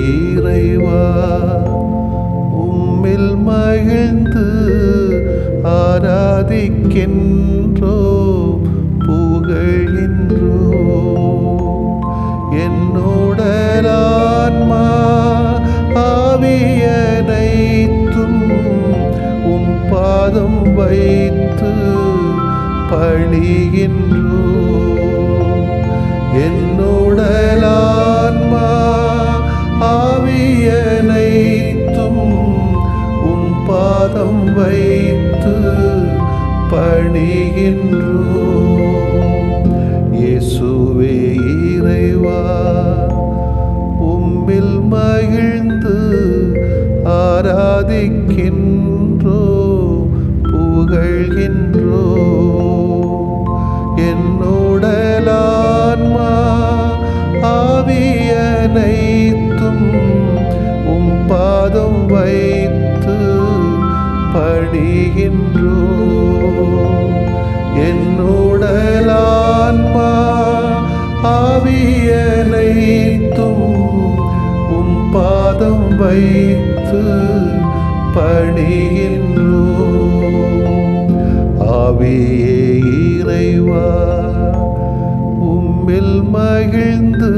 இறைவா உம்மில் மகிழ்ந்து ஆராதிக்கின்றோ புகழ்கின்றோ என்னுடலான்மா ஆவியனைத்தும் உம் பாதம் வைத்து பணிகின்றோ என்னுடலான்மா ஆவியனைத்தும் உம் பாதம் வைத்து பணிகின்றோ இயேசுவே இறைவா உம்மில் மகிழ்ந்து ஆராதிக்கின்றோ புகழ்கின்றோ என்னுடலான்மா ஆவியனைத்தும் உம் பாதம் வைத்து பணிகின்றோ என்னுடலான்மா ஆவியனைத்தும் உம் பாதம் வைத்து பணிகின்றோ ஆவியே இறைவா உம்மில் மகிழ்ந்து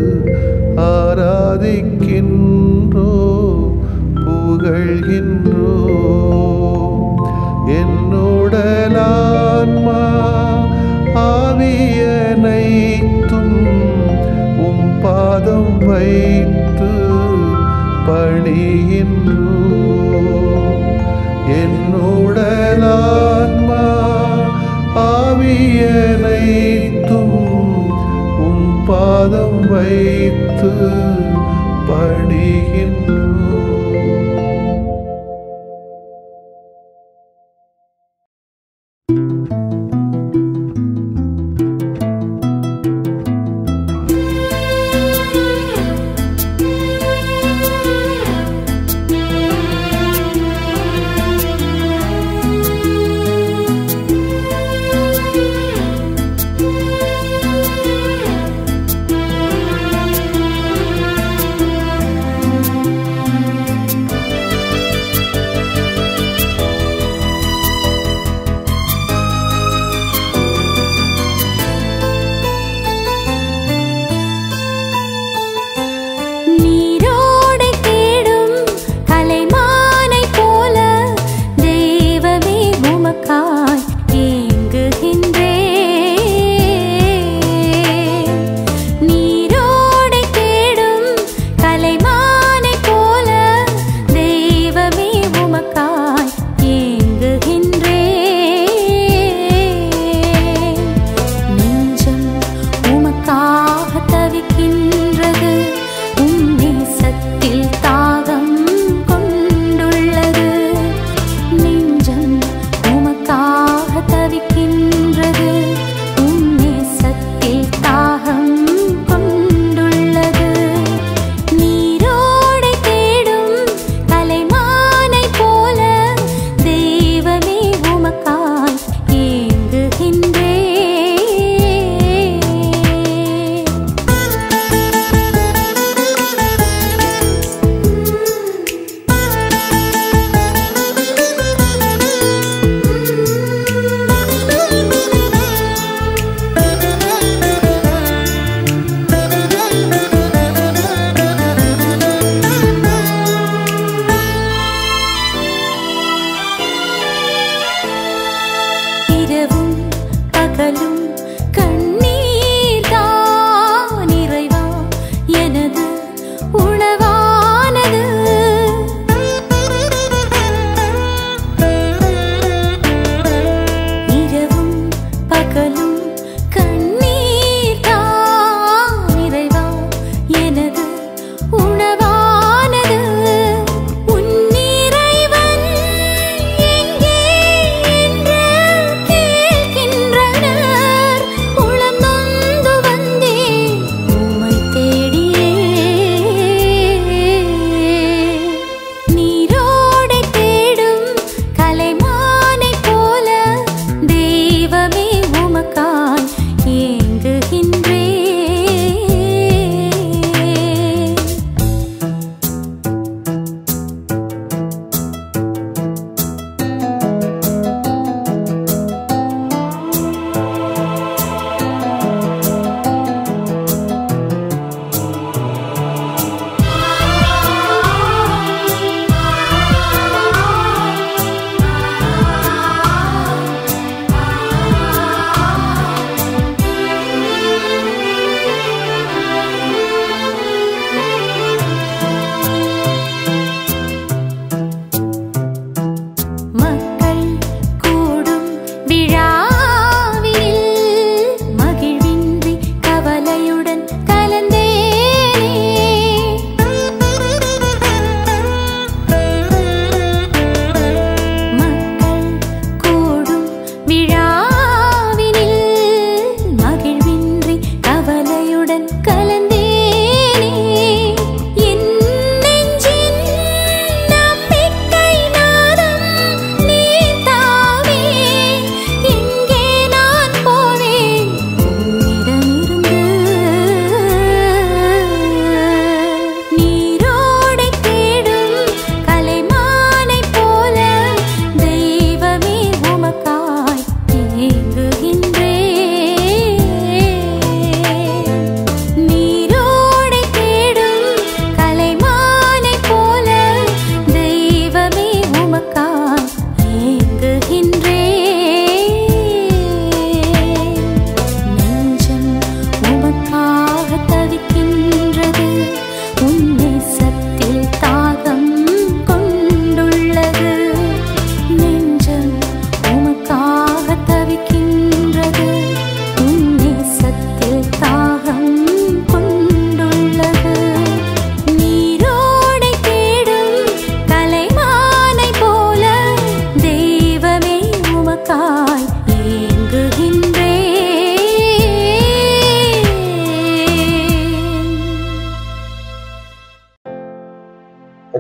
ஆராதிக்கின்றோ புகழ்கின்றோ என்னுடலான்மா ஆவியனைத்தும் உம் பாதம் வைத்து பணிகின்றோ என்னுடலான்மா ஆவியனைத்தும் உம் பாதம் வைத்து பணிகின்றோ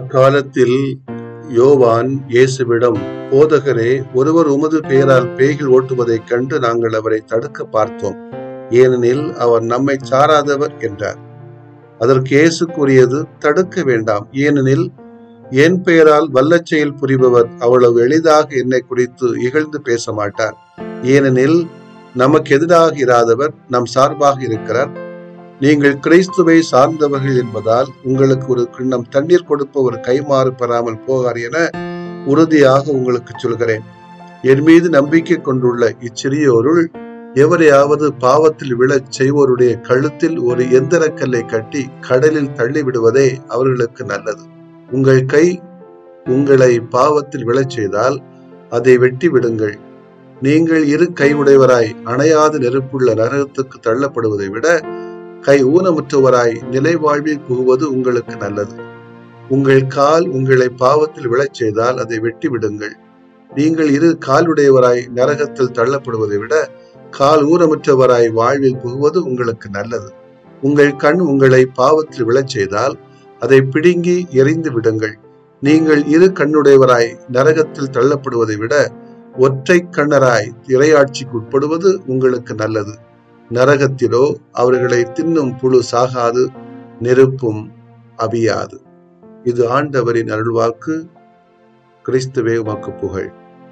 அக்காலத்தில் யோவான் இயேசுவிடம் போதகரே ஒருவர் உமது பெயரால் பேய்கள் ஓட்டுவதைக் கண்டு நாங்கள் அவரை தடுக்க பார்த்தோம் ஏனெனில் அவர் நம்மை சாராதவர் என்றார் அதற்கு இயேசு கூறியது தடுக்க வேண்டாம் ஏனெனில் என் பெயரால் வல்லச் செயல் புரிபவர் அவ்வளவு எளிதாக என்னை குறித்து இகழ்ந்து பேச மாட்டார் ஏனெனில் நமக்கு எதிராக இராதவர் நம் சார்பாக இருக்கிறார் நீங்கள் கிறிஸ்துவை சார்ந்தவர்கள் என்பதால் உங்களுக்கு ஒரு கிண்ணம் தண்ணீர் கொடுப்பவர் கைமாறு பெறாமல் போகார் என உறுதியாக உங்களுக்கு சொல்கிறேன் என் மீது நம்பிக்கை கொண்டுள்ள இச்சிறியோருள் எவரையாவது பாவத்தில் விழச் செய்வோருடைய கழுத்தில் ஒரு எந்திரக்கல்லை கட்டி கடலில் தள்ளிவிடுவதே அவர்களுக்கு நல்லது உங்கள் கை உங்களை பாவத்தில் விழச் செய்தால் அதை வெட்டி விடுங்கள் நீங்கள் இரு கையுடையவராய் அணையாத நெருப்புள்ள நரகத்துக்கு தள்ளப்படுவதை விட கை ஊனமுற்றவராய் நிலை வாழ்வில் புகுவது உங்களுக்கு நல்லது உங்கள் கால் உங்களை பாவத்தில் விழச் செய்தால் அதை வெட்டி விடுங்கள் நீங்கள் இரு காலுடையவராய் நரகத்தில் தள்ளப்படுவதை விட கால் ஊனமுற்றவராய் வாழ்வில் புகுவது உங்களுக்கு நல்லது உங்கள் கண் உங்களை பாவத்தில் விழச் செய்தால் அதை பிடுங்கி எறிந்து விடுங்கள் நீங்கள் இரு கண்ணுடையவராய் நரகத்தில் தள்ளப்படுவதை விட ஒற்றை கண்ணராய் இறையாட்சிக்கு உட்படுவது உங்களுக்கு நல்லது நரகத்திலோ அவர்களை தின்னும் புழு சாகாது நெருப்பும் அபியாது இது ஆண்டவரின் அருள்வாக்கு கிறிஸ்துவே உமக்கு புகழ்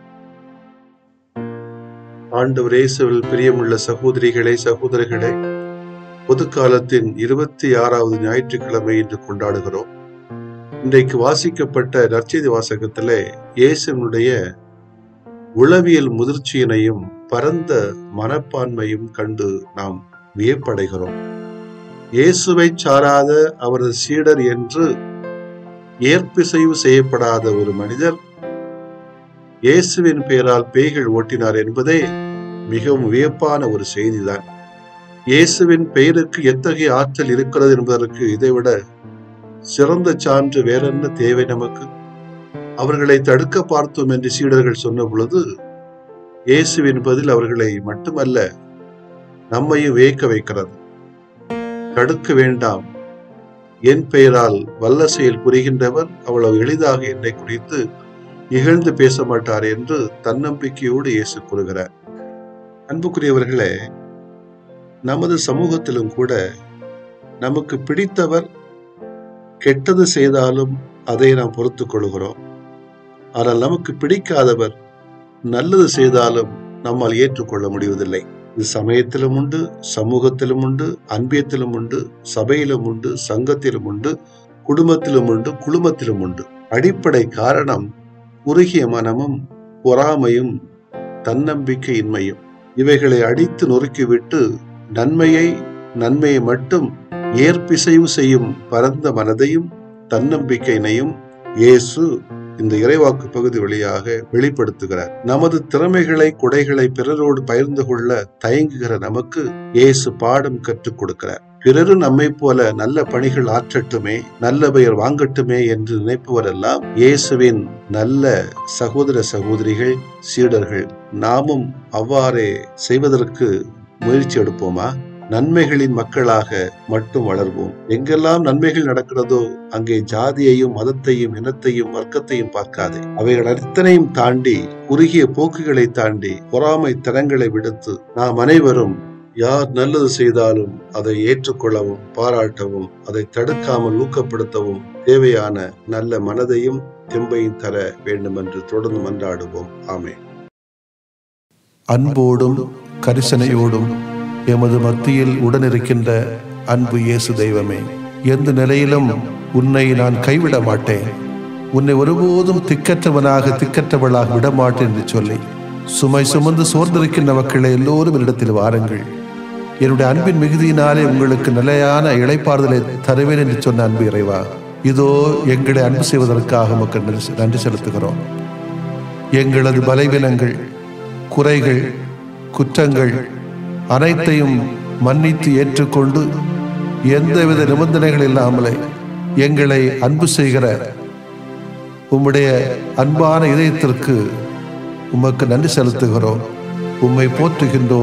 ஆண்டவர் இயேசுவில் பிரியமுள்ள சகோதரிகளே சகோதரர்களே பொது காலத்தின் இருபத்தி ஆறாவது ஞாயிற்றுக்கிழமை இன்று கொண்டாடுகிறோம் இன்றைக்கு வாசிக்கப்பட்ட நற்செய்தி வாசகத்திலே இயேசுனுடைய உளவியல் முதிர்ச்சியினையும் பரந்த மனப்பான்மையும் கண்டு நாம் வியப்படைகிறோம் இயேசுவை சாராத அவரது சீடர் என்று ஏற்பிசைவு செய்யப்படாத ஒரு மனிதர் இயேசுவின் பெயரால் பேய்கள் ஓட்டினார் என்பதே மிகவும் வியப்பான ஒரு செய்திதான் இயேசுவின் பெயருக்கு எத்தகைய ஆற்றல் இருக்கிறது என்பதற்கு இதைவிட சிறந்த சான்று வேறென்ன தேவை நமக்கு அவர்களை தடுக்க பார்த்தோம் என்று சீடர்கள் சொன்ன பொழுது இயேசுவின் பதில் அவர்களை மட்டுமல்ல நம்மையும் வியக்க வைக்கிறது தடுக்க வேண்டாம் என் பெயரால் வல்ல செயல் புரிகின்றவர் அவ்வளவு எளிதாக என்னை குறித்து இகழ்ந்து பேச மாட்டார் என்று தன்னம்பிக்கையோடு இயேசு கூறுகிறார் அன்புக்குரியவர்களே நமது சமூகத்திலும் கூட நமக்கு பிடித்தவர் கெட்டது செய்தாலும் அதை நாம் பொறுத்துக் கொள்கிறோம் ஆனால் நமக்கு பிடிக்காதவர் நல்லது செய்தாலும் நம்மால் ஏற்றுக்கொள்ள முடிவதில்லை இது சமயத்திலும் உண்டு சமூகத்திலும் உண்டு அன்பியத்திலும் உண்டு சபையிலும் உண்டு சங்கத்திலும் உண்டு குடும்பத்திலும் உண்டு குழுமத்திலும் உண்டு அடிப்படை காரணம் குறுகிய மனமும் பொறாமையும் தன்னம்பிக்கையின்மையும் இவைகளை அடித்து நொறுக்கிவிட்டு நன்மையை நன்மையை மட்டும் ஏற்பிசைவு செய்யும் பரந்த மனதையும் தன்னம்பிக்கையினையும் இயேசு இந்த இறைவாக்கு பகுதி வழியாக வெளிப்படுத்துகிறார் நமது திறமைகளை குடைகளை பிறரோடு பகிர்ந்து கொள்ள தயங்குகிற நமக்கு இயேசு பாடம் கற்றுக் கொடுக்கிறார் பிறரும் நம்மை போல நல்ல பணிகள் ஆற்றட்டுமே நல்ல பெயர் வாங்கட்டுமே என்று நினைப்பவரெல்லாம் இயேசுவின் நல்ல சகோதர சகோதரிகள் சீடர்கள் நாமும் அவ்வாறே செய்வதற்கு முயற்சி எடுப்போமா நன்மைகளின் மக்களாக மட்டும் வளர்வோம் எங்கெல்லாம் நன்மைகள் நடக்கிறதோ அங்கே ஜாதியையும் மதத்தையும் இனத்தையும் வர்க்கத்தையும் பார்க்காதே அவைகள் அத்தனையும் தாண்டி குறுகிய போக்குகளை தாண்டி பொறாமை தனங்களை விடுத்து நாம் அனைவரும் யார் நல்லது செய்தாலும் அதை ஏற்றுக்கொள்ளவும் பாராட்டவும் அதை தடுக்காமல் ஊக்கப்படுத்தவும் தேவையான நல்ல மனதையும் தெம்பையும் தர வேண்டும் என்று தொடர்ந்து மன்றாடுவோம் ஆமே அன்போடும் கரிசனையோடும் எமது மத்தியில் உடனிருக்கின்ற அன்பு இயேசு தெய்வமே எந்த நிலையிலும் உன்னை நான் கைவிட மாட்டேன் உன்னை ஒருபோதும் திக்கற்றவனாக திக்கற்றவளாக விடமாட்டேன் என்று சொல்லி சுமை சுமந்து சோர்ந்திருக்கின்ற மக்களை எல்லோரும் என்னிடத்தில் வாருங்கள் என்னுடைய அன்பின் மிகுதியினாலே உங்களுக்கு நிலையான இளைப்பாறுதலை தருவேன் என்று சொன்ன அன்பு இறைவா இதோ எங்களை அன்பு செய்வதற்காக மக்கள் நன்றி செலுத்துகிறோம் எங்களது பலவீனங்கள் குறைகள் குற்றங்கள் அனைத்தையும் மன்னித்து ஏற்றுக்கொண்டு எந்தவித நிபந்தனைகள் இல்லாமலே எங்களை அன்பு செய்கிற உம்முடைய அன்பான இதயத்திற்கு உமக்கு நன்றி செலுத்துகிறோம் உம்மை போற்றுகின்றோம்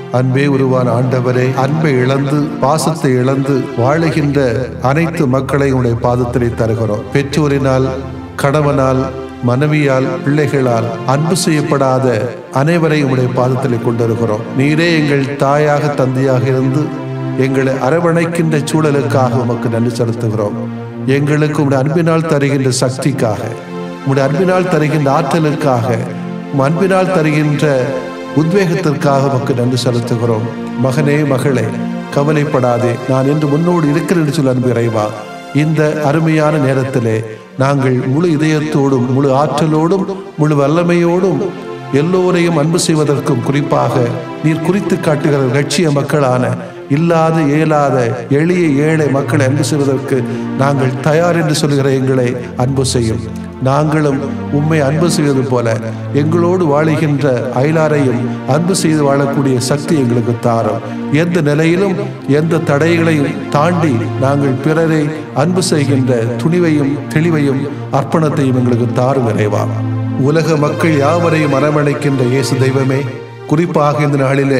அன்பே உருவான ஆண்டவரே அன்பை இழந்து பாசத்தை இழந்து வாழுகின்ற அனைத்து மக்களை உடைய பாதத்திலே தருகிறோம் பெற்றோரினால் கணவனால் மனைவியால் பிள்ளைகளால் அன்பு செய்யப்படாத அனைவரை உடைய பாதத்திலே கொண்டிருக்கிறோம் நீரே எங்கள் தாயாக தந்தையாக இருந்து எங்களை அரவணைக்கின்ற சூழலுக்காக உமக்கு நன்றி செலுத்துகிறோம் எங்களுக்கு உடைய அன்பினால் தருகின்ற சக்திக்காக உடைய அன்பினால் தருகின்ற ஆற்றலுக்காக உம் அன்பினால் தருகின்ற உத்வேகத்திற்காக உமக்கு நன்றி செலுத்துகிறோம் மகனே மகளே கவலைப்படாதே நான் இன்று முன்னோடு இருக்கிறேன் என்று சொல்லி அன்பு இறைவா இந்த அருமையான நேரத்திலே நாங்கள் முழு இதயத்தோடும் முழு ஆற்றலோடும் முழு வல்லமையோடும் எல்லோரையும் அன்பு செய்வதற்கும் குறிப்பாக நீர் குறித்து காட்டுகிற லட்சிய மக்களான இல்லாத இயலாத எளிய ஏழை மக்களை அன்பு செய்வதற்கு நாங்கள் தயார் என்று சொல்கிற எங்களை அன்பு செய்யும் நாங்களும் உம்மை அன்பு செய்வது போல எங்களோடு வாழுகின்ற அயலாரையும் அன்பு செய்து வாழக்கூடிய சக்தி எங்களுக்கு தாரும் எந்த நிலையிலும் எந்த தடைகளையும் தாண்டி நாங்கள் பிறரை அன்பு செய்கின்ற துணிவையும் தெளிவையும் அர்ப்பணத்தையும் எங்களுக்கு தாரும் இறைவா உலக மக்கள் யாவரையும் அரவணைக்கின்ற இயேசு தெய்வமே குறிப்பாக இந்த நாளிலே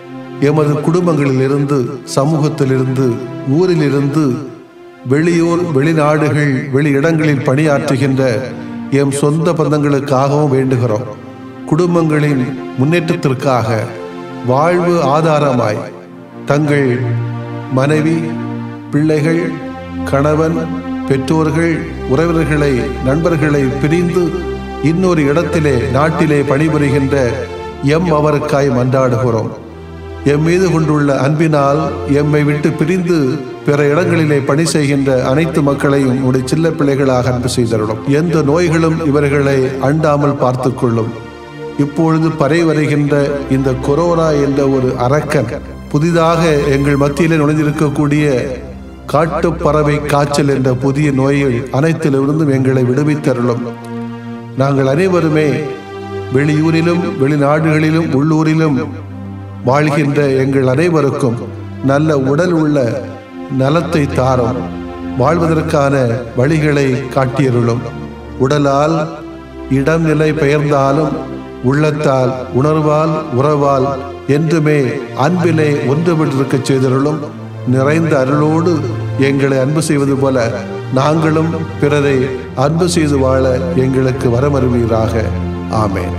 எமது குடும்பங்களிலிருந்து சமூகத்திலிருந்து ஊரிலிருந்து வெளியூர் வெளிநாடுகள் வெளி இடங்களில் பணியாற்றுகின்ற எம் சொந்த பந்தங்களுக்காகவும் வேண்டுகிறோம் குடும்பங்களின் முன்னேற்றத்திற்காக வாழ்வு ஆதாரமாய் தங்கள் மனைவி பிள்ளைகள் கணவன் பெற்றோர்கள் உறவினர்களை நண்பர்களை பிரிந்து இன்னொரு இடத்திலே நாட்டிலே பணிபுரிகின்ற எம் அவருக்காய் மன்றாடுகிறோம் எம் மீது கொண்டுள்ள அன்பினால் எம்மை விட்டு பிரிந்து பிற இடங்களிலே பணி செய்கின்ற அனைத்து மக்களையும் உடைய சில்ல பிள்ளைகளாக அன்பு செய்தருளும் எந்த நோய்களும் இவர்களை அண்டாமல் பார்த்து கொள்ளும் இப்பொழுது பறை வருகின்ற இந்த கொரோனா என்ற ஒரு அரக்கன் புதிதாக எங்கள் மத்தியிலே நுழைந்திருக்கக்கூடிய காட்டுப் பறவை காய்ச்சல் என்ற புதிய நோய்கள் அனைத்திலிருந்தும் எங்களை விடுவித்தருளும் நாங்கள் அனைவருமே வெளியூரிலும் வெளிநாடுகளிலும் உள்ளூரிலும் வாழ்கின்ற எங்கள் அனைவருக்கும் நல்ல உடல் உள்ள நலத்தை தாரும் வாழ்வதற்கான வழிகளை காட்டியருளும் உடலால் இடம் நிலை பெயர்ந்தாலும் உள்ளத்தால் உணர்வால் உறவால் என்றுமே அன்பிலே ஒன்றுபட்டிருக்க செய்தருளும் நிறைந்த அருளோடு எங்களை அன்பு செய்வது போல நாங்களும் பிறரை அன்பு செய்து வாழ எங்களுக்கு வரமருவீராக ஆமென்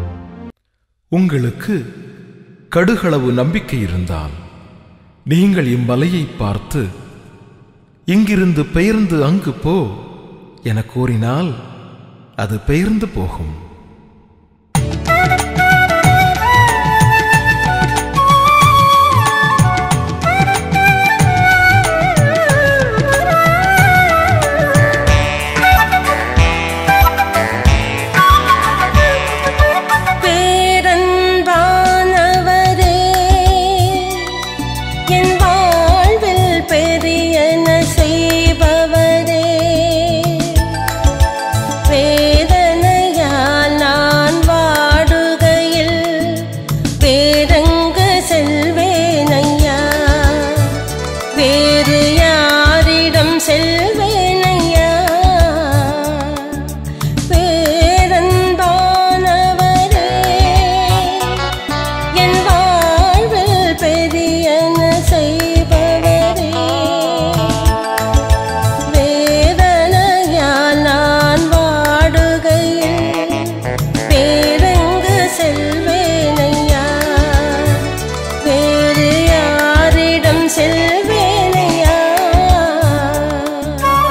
உங்களுக்கு கடுகளவு நம்பிக்கை இருந்தால் நீங்கள் இம்மலையை பார்த்து இங்கிருந்து பெயர்ந்து அங்கு போ என கூறினால் அது பெயர்ந்து போகும் பேரன்பானவரே என் வாழ்வில் பெரியன செய்பவரே வேதனையால் நான் வாடுகையில் வேறெங்கு செல்வேனையா வேறு யாரிடம் செல்வேனையா பேரன்பானவரே என் வாழ்வில் பெரியன செய்பவரே வேதனையால் நான் வாடுகையில் வேறெங்கு செல்வேனையா வேறு யாரிடம் செல்வேனையா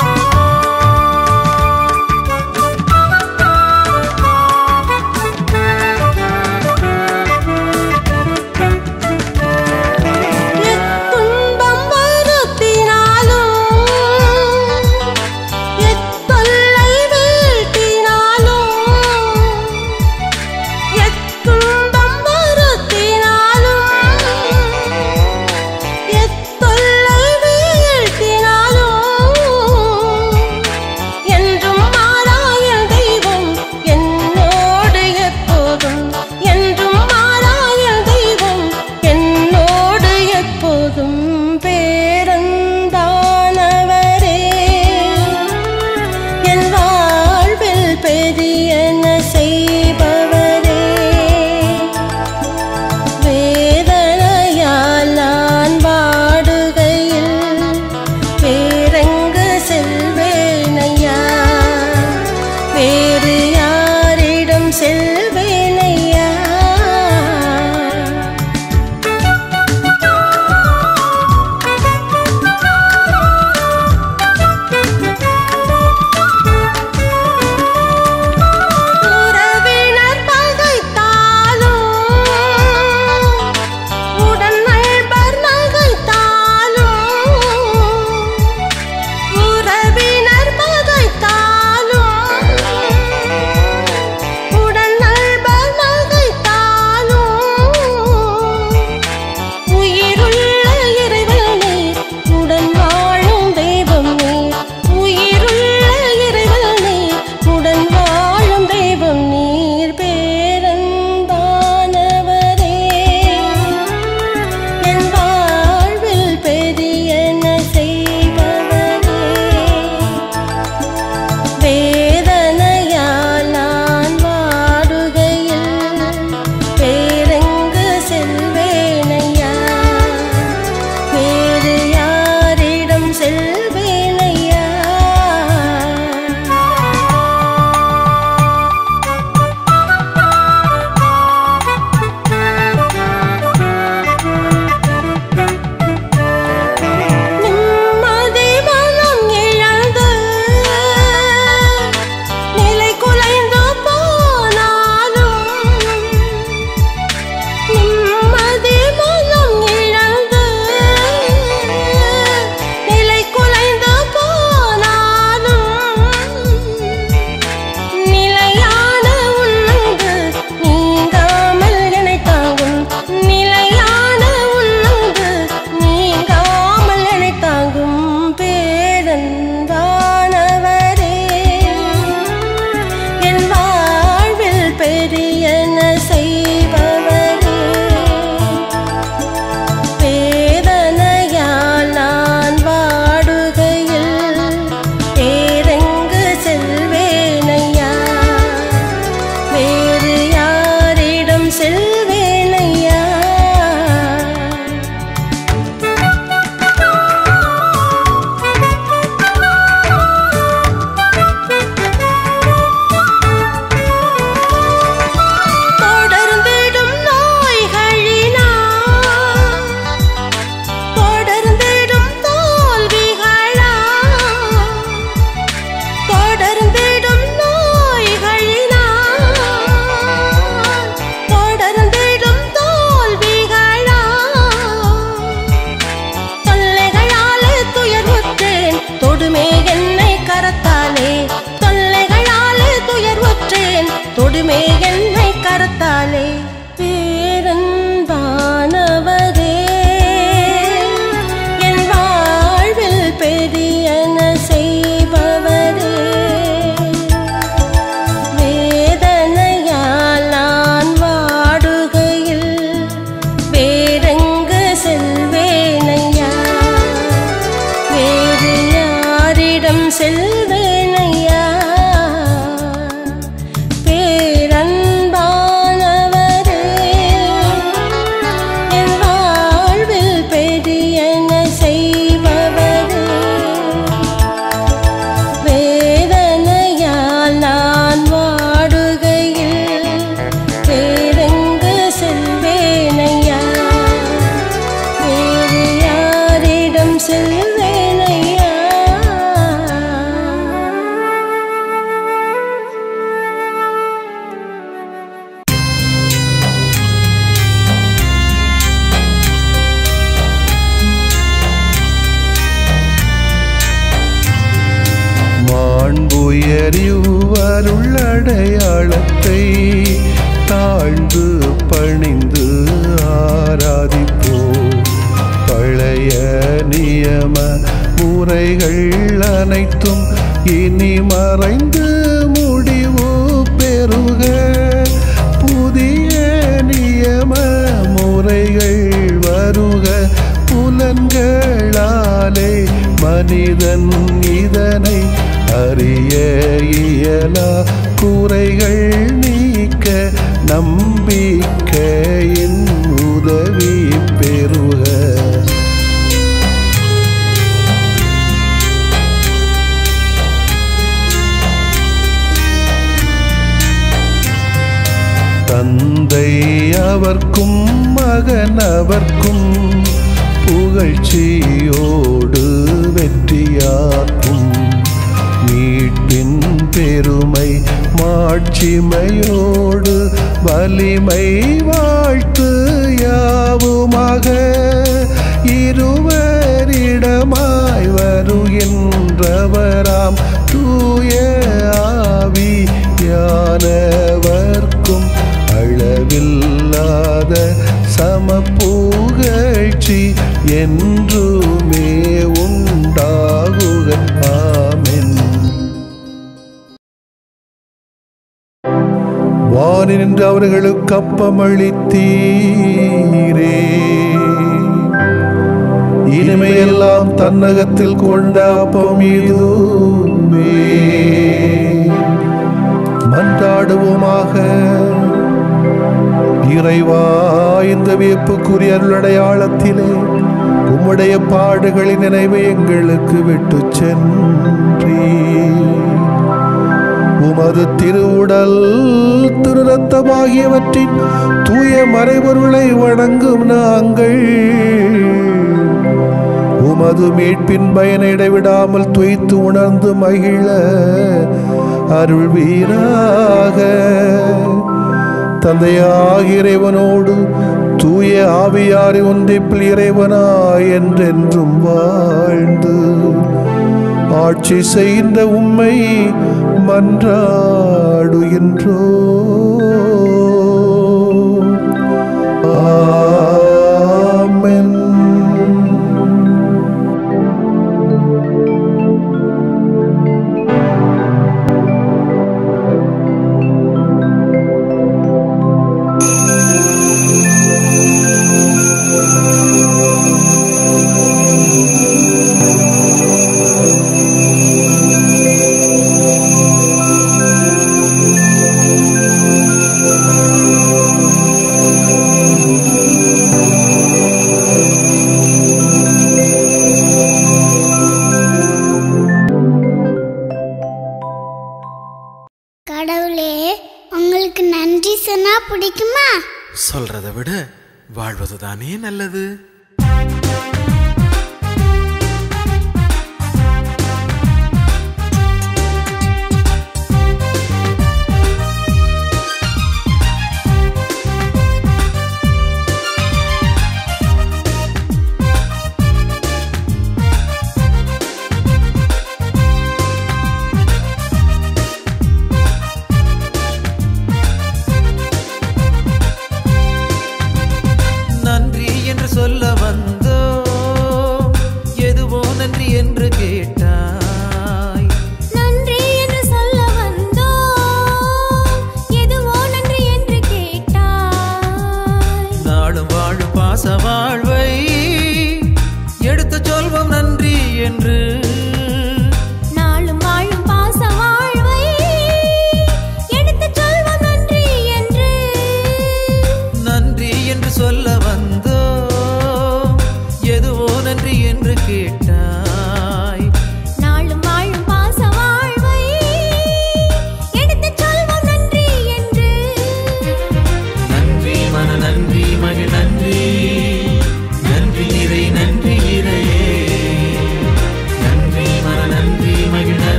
பெரியன செய்பவரே வேதனையால் நான் வாடுகையில் வேறெங்கு செல்வேனையா வேறு யாரிடம் செல்வேனையா பேரன்பானவரே என் வாழ்வில் பெரியன செய்பவரே வேதனையால் நான் வாடுகையில் வேறெங்கு செல்வேனையா வேறு யாரிடம் செல்வேனையா மாண்புயரிவருள்ளடையாளத்தை தாழ்ந்து பணிந்து ஆராதிப்போ பழைய நியம முறைகள் அனைத்தும் இனி மறைந்து முடிவு பெறுக புதிய நியம முறைகள் வருக புலன்களாலே மனிதன் இதனை அறிய இயலா குறைகள் நீக்க நம்பிக்கையின் உதவி பெறுக தந்தை அவர்க்கும் மகன் அவர்க்கும் புகழ்ச்சியோடு வெற்றியாக்கும் மீட்பின் பெருமை மாட்சிமையோடு வலிமை வாழ்த்து யாவுமாக இருவரிடமாய் வருகின்றவராம் தூய ஆவி யானவர்க்கும் அளவில்லாத சமப்புகழ்ச்சி என்றுமே உண்டாகுக ஆமென் வானி நின்று அவர்களுக்கு அப்பமளித்தீரே இனிமையெல்லாம் தன்னகத்தில் கொண்ட அப்பம் இதுவே மன்றாடுவோமாக இறைவா இந்த வியப்புக்குரிய அருளடையாளத்திலே உம்முடைய பாடுகளின் நினைவை எங்களுக்கு விட்டு சென்றீ உமது திருவுடல் திருரத்தமாகியவற்றின் தூய மறைபொருளை வணங்கும் நாங்கள் உமது மீட்பின் பயனை இடைவிடாமல் துய்த்து உணர்ந்து மகிழ அருள்வீராக தந்தையாக இறைவனோடு தூய ஆவியாரி ஒன்றிப்பில் இறைவனாய் என்றென்றும் வாழ்ந்து ஆட்சி செய்கின்ற உம்மை மன்றாடுகின்றோ ஆமென் கடவுளே உங்களுக்கு நன்றி சொன்னா பிடிக்குமா சொல்றதை விட வாழ்வதுதானே நல்லது நன்றி என்று சொல்ல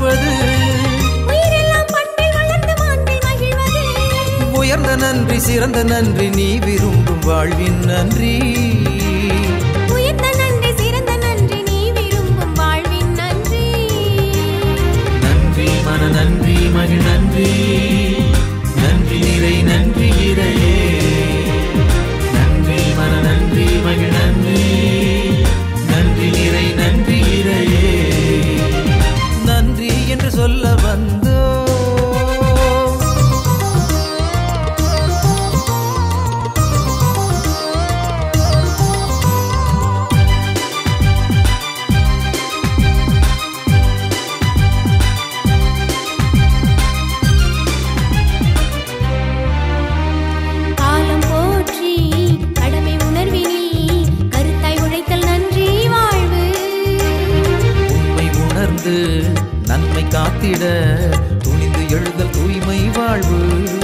வாழ்வது உயிரெல்லாம் பண்பில் வளர்ந்து மாண்பில் மகிழ்வது உயர்ந்த நன்றி சிறந்த நன்றி நீ விரும்பும் வாழ்வின் நன்றி உயர்ந்த நன்றி சிறந்த நன்றி நீ விரும்பும் வாழ்வின் நன்றி நன்றி மன நன்றி மகிழ் நன்றி நன்றி நிறை நன்றி இறையே நன்றி மன நன்றி மகிழ் நன்றி நன்றி நிறை நன்றி இறையே நன்றி என்று சொல்ல வந்தோ காலம் போற்றி கடமை உணர்வினில் கருத்தாய் உழைத்தல் நன்றி வாழ்வு உண்மை உணர்ந்து நன்மை காத்திட துணிந்து எழுதல் தூய்மை வாழ்வு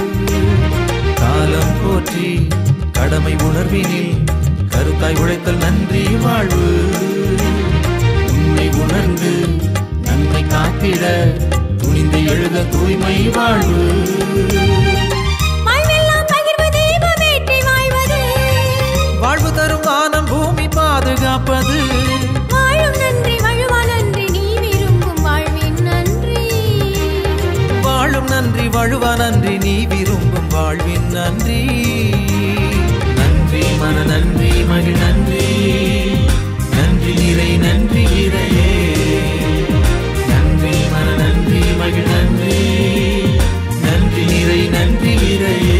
காலம் போற்றி கடமை உணர்வினில் கருத்தாய் உழைத்தல் நன்றி வாழ்வு உண்மை உணர்ந்து நன்மை காத்திட துணிந்து எழுத தூய்மை வாழ்வு வாழ்வெல்லாம் பகிர்வு தீபமேற்றி வாழ்வது வாழ்வு தரும் வானம் பூமி பாதுகாப்பது வாழும் நன்றி வழுவா நன்றி நீ விரும்பும் வாழ்வின் நன்றி வாழும் நன்றி வழுவா நன்றி நீ விரும்பும் வாழ்வின் நன்றி நன்றி மன நன்றி மகிழ் நன்றி நன்றி நிறை நன்றி இறையே நன்றி மன நன்றி மகிழ் நன்றி நன்றி நிறை நன்றி இறையே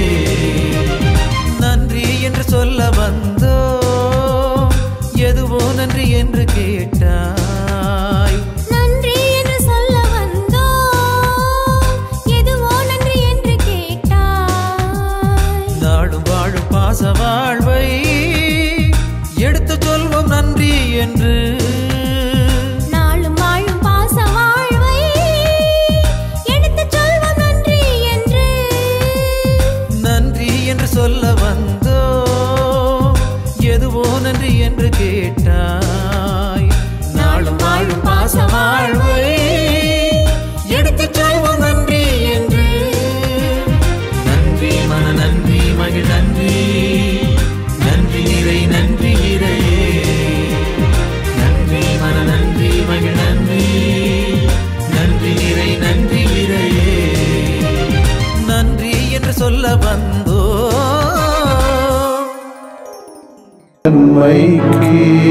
நன்றி என்று சொல்ல வந்தோ எதுவோ நன்றி என்று கேட்டாய் நன்றி என்று சொல்ல வந்தோம் எதுவோ நன்றி என்று கேட்டாய் நாடும் வாழும் பாச வாழ்வை எடுத்து சொல்வோம் நன்றி என்று நாளும் வாழும் பாச வாழ்வை எடுத்துச் சொல்வோம் நன்றி என்று நன்றி என்று சொல்ல வந்தோ எதுவோ நன்றி என்று கேட்டாய் நாளும் வாழும் பாச வாழ்வை எடுத்து சொல்வோம் நன்றி என்று நன்றி மன நன்றி மகிழ் நன்றி நன்றி நிறை நன்றி இறையே நன்றி மன நன்றி மகிழ் நன்றி நன்றி நிறை நன்றி இறையே நன்றி என்று சொல்ல வந்தோ நன்மைக்கு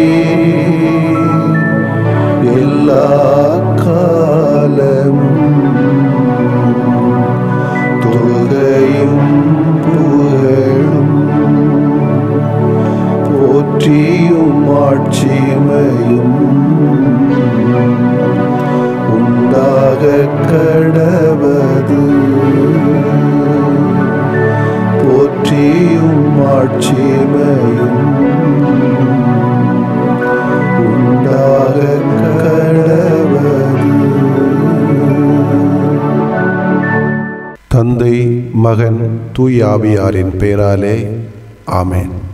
எல்லா காலமும் தொழுகையும் புகழும் போற்றியும் ஆட்சிமையும் உண்டாக கடவது போற்றியும் ஆட்சிமையும் உண்டாக கடவது தந்தை மகன் தூய் ஆவியாரின் பெயராலே ஆமென்